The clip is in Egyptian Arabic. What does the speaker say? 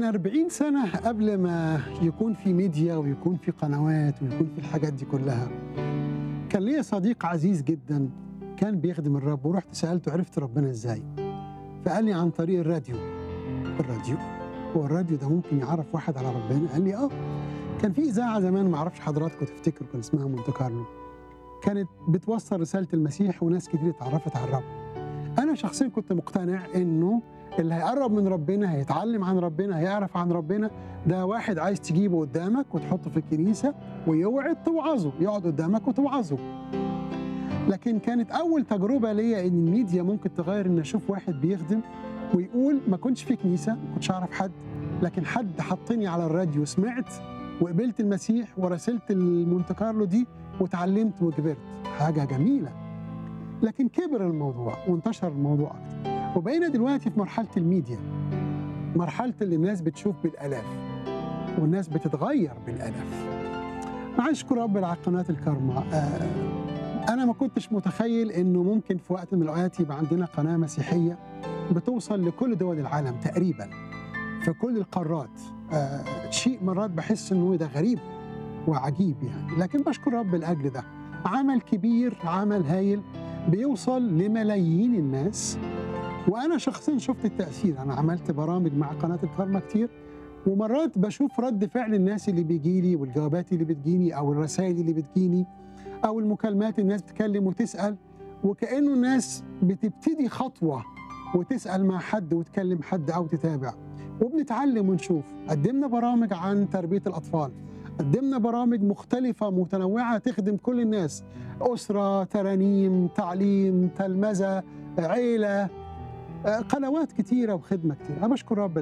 من 40 سنة قبل ما يكون في ميديا ويكون في قنوات ويكون في الحاجات دي كلها كان ليا صديق عزيز جدا كان بيخدم الرب ورحت سألته عرفت ربنا ازاي فقال لي عن طريق الراديو الراديو هو الراديو ده ممكن يعرف واحد على ربنا قال لي اه كان في اذاعه زمان ما اعرفش حضراتكم تفتكروا كان اسمها مونte كارلو كانت بتوصل رساله المسيح وناس كتير اتعرفت على الرب انا شخصيا كنت مقتنع انه اللي هيقرب من ربنا هيتعلم عن ربنا هيعرف عن ربنا ده واحد عايز تجيبه قدامك وتحطه في الكنيسه ويوعد توعظه يقعد قدامك وتوعظه لكن كانت اول تجربه ليا ان الميديا ممكن تغير ان اشوف واحد بيخدم ويقول ما كنتش في كنيسه ما كنتش اعرف حد لكن حد حطني على الراديو سمعت وقبلت المسيح ورسلت المونte كارلو دي وتعلمت وكبرت حاجه جميله لكن كبر الموضوع وانتشر الموضوع اكتر وبقينا دلوقتي في مرحله الميديا مرحله اللي الناس بتشوف بالالاف والناس بتتغير بالالاف مع اشكر رب على قناه الكرمة آه انا ما كنتش متخيل انه ممكن في وقت من الاوقات يبقى عندنا قناه مسيحيه بتوصل لكل دول العالم تقريبا في كل القارات آه شيء مرات بحس انه ده غريب وعجيب يعني لكن بشكر رب لاجل ده عمل كبير عمل هايل بيوصل لملايين الناس وانا شخصيا شفت التاثير انا عملت برامج مع قناه الكرمة كتير ومرات بشوف رد فعل الناس اللي بيجي لي والجوابات اللي بتجيني او الرسائل اللي بتجيني او المكالمات الناس بتكلم وتسال وكانه الناس بتبتدي خطوه وتسال مع حد وتكلم حد او تتابع وبنتعلم ونشوف قدمنا برامج عن تربيه الاطفال قدمنا برامج مختلفة متنوعة تخدم كل الناس أسرة ترانيم تعليم تلمذة عيلة قنوات كتيرة وخدمة كتيرة أنا بشكر رب